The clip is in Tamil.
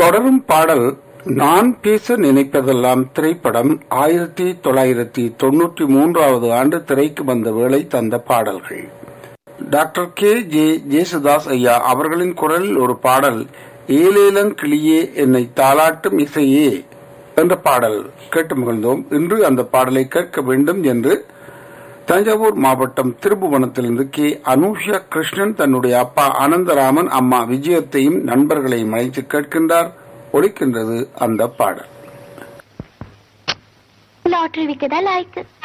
தொடரும் பாடல் நான் பேச நினைப்பதெல்லாம் திரைப்படம் ஆயிரத்தி தொள்ளாயிரத்தி தொன்னூற்றி மூன்றாவது ஆண்டு திரைக்கு வந்த வேளை தந்த பாடல்கள் டாக்டர் கே ஜே ஜேசுதாஸ் ஐயா அவர்களின் குரலில் ஒரு பாடல் ஏலேலங் கிளியே என்னை தாளாட்டும் இசையே என்ற பாடல் கேட்டு மகிழ்ந்தோம் இன்று அந்த பாடலை கேட்க வேண்டும் என்று தஞ்சாவூர் மாவட்டம் திருப்புவனத்திலிருந்து கே அனுஷா கிருஷ்ணன் தன்னுடைய அப்பா அனந்தராமன் அம்மா விஜயத்தையும் நண்பர்களையும் அழைத்து கேட்கின்றார் ஒழிக்கின்றது அந்த பாடல் லாட்டரி விற்கதா லாய்க்கு